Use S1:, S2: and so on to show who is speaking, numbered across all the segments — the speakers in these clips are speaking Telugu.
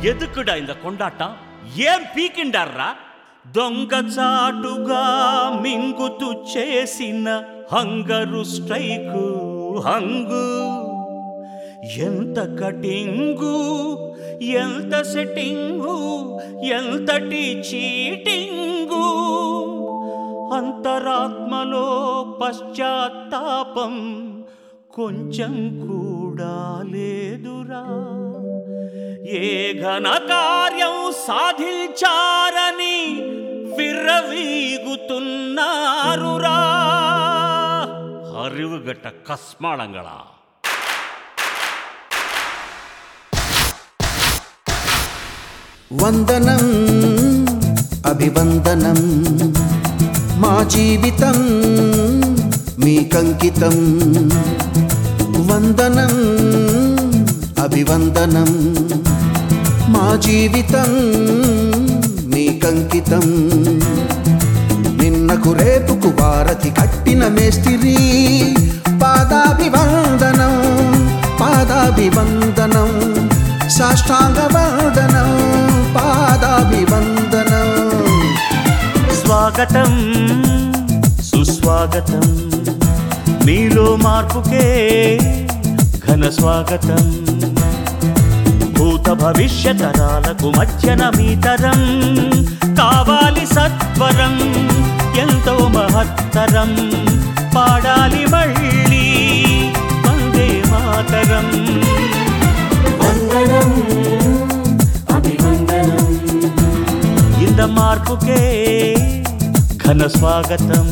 S1: ఎదుకుడా ఇంద కొండాట ఏం పీకిండారా దొంగచాటుగా మింగుతూ చేసిన హంగరు స్ట్రైకు హంగు ఎంత కటింగు ఎంత సెట్టింగు ఎంతటి చీటింగు అంతరాత్మలో పశ్చాత్తాపం కొంచెం కూడా లేదురా ఏ ఘన కార్యం సాధించారని విర్రవీగుతున్నారురా அறிவுகட்ட கஸ்மாளங்களா
S2: వందనం అభివందనం మా జీవితం మీకంకితం వందనం అభివందనం మా జీవితం మీకంకితం నిన్నకు రేపుకు వారతి కట్టిన మేస్తిరి పాదాభివందనం పాదాభివందనం సాష్టాంగ వందనం పాదాభివందనం
S1: స్వాగతం సుస్వాగతం మీలో మార్పుకే ఘన స్వాగతం భూత భవిష్య తరాలకు మధ్యన మీతరం కావాలి సత్వరం ఎంతో మహత్తరం పాడాలి మళ్ళీ వందే మాతరం
S3: వందనం అభివందనం
S1: இந்த మార్పుకే ఘన స్వాగతం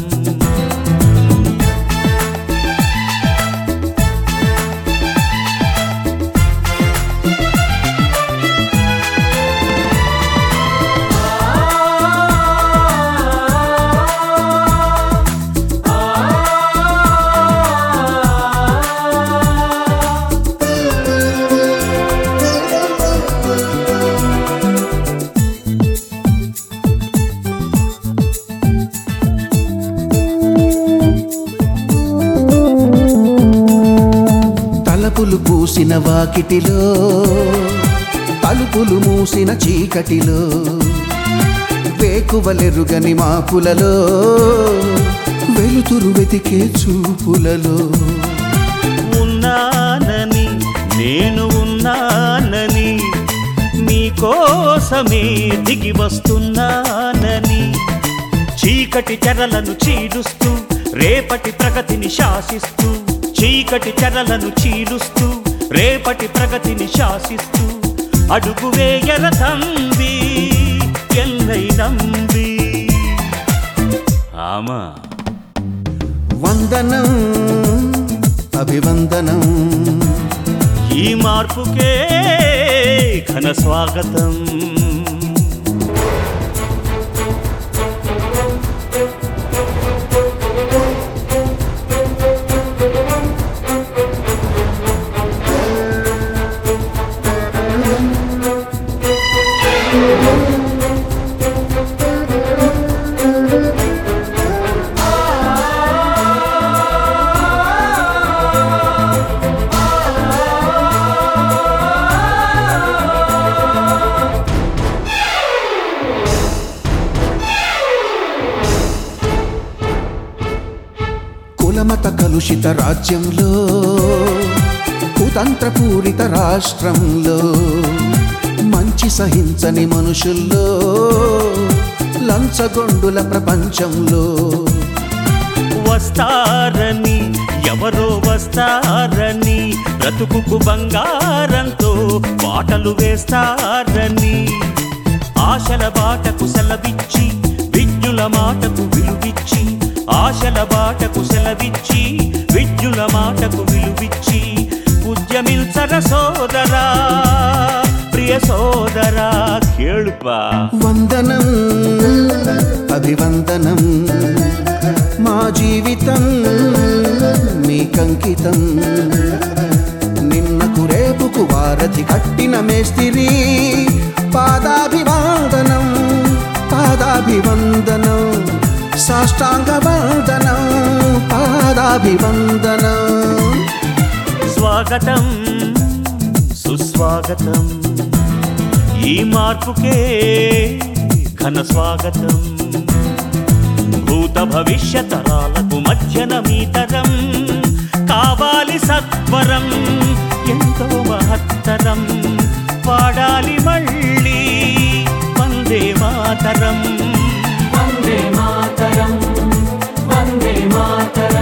S2: తలపులు పూసిన వాకిటిలో తలుపులు మూసిన చీకటిలో వేకువలెరుగని మాపులలో వెలుతురు వెతికే చూపులలో
S1: ఉన్నానని నేను ఉన్నానని మీకోసమే దిగి వస్తున్నానని చీకటి చెరలను చీలుస్తూ రేపటి ప్రగతిని శాసిస్తూ చీకటి చెరలను చీలుస్తూ రేపటి ప్రగతిని శాసిస్తూ అడుగు వేయర తంబి ఎల్లై నంబి ఆమా
S2: వందనం అభివందనం
S1: ఈ మార్పుకే ఘన స్వాగతం
S2: కులమత కలుషిత రాజ్యంలో కుతంత్రపూరిత రాష్ట్రంలో మంచి సహించని మనుషుల్లో లంచగొండుల ప్రపంచంలో
S1: వస్తారని ఎవరో వస్తారని బ్రతుకుకు బంగారంతో బాటలు వేస్తారని ఆశల బాటకు సెలవిచ్చి విజ్ఞుల మాటకు విలువిచ్చి ఆశల బాటకు సెలవిచ్చి విజ్ఞుల మాటకు విలువిచ్చి ఉద్యమిల్చర సోదరా ప్రియ సోదరా కేಳುపా
S2: వందనం అభివందనం మా జీవితం మీకంకితం నిన్నకు రేపుకు వారధి కట్టిన మేస్తిరి పాదాభివందనం పాదాభివందనం సాష్టాంగ వందనం పాదాభివందనం
S1: స్వాగతం సుస్వాగతం ఈ మార్పుకే ఘన స్వాగతం భూత భవిష్య తరాలకు మధ్యన మీతరం కావాలి సత్వరం ఎంతో మహత్తరం పాడాలి మళ్ళీ వందే మాతరం
S3: వందే మాతరం వందే మాతరం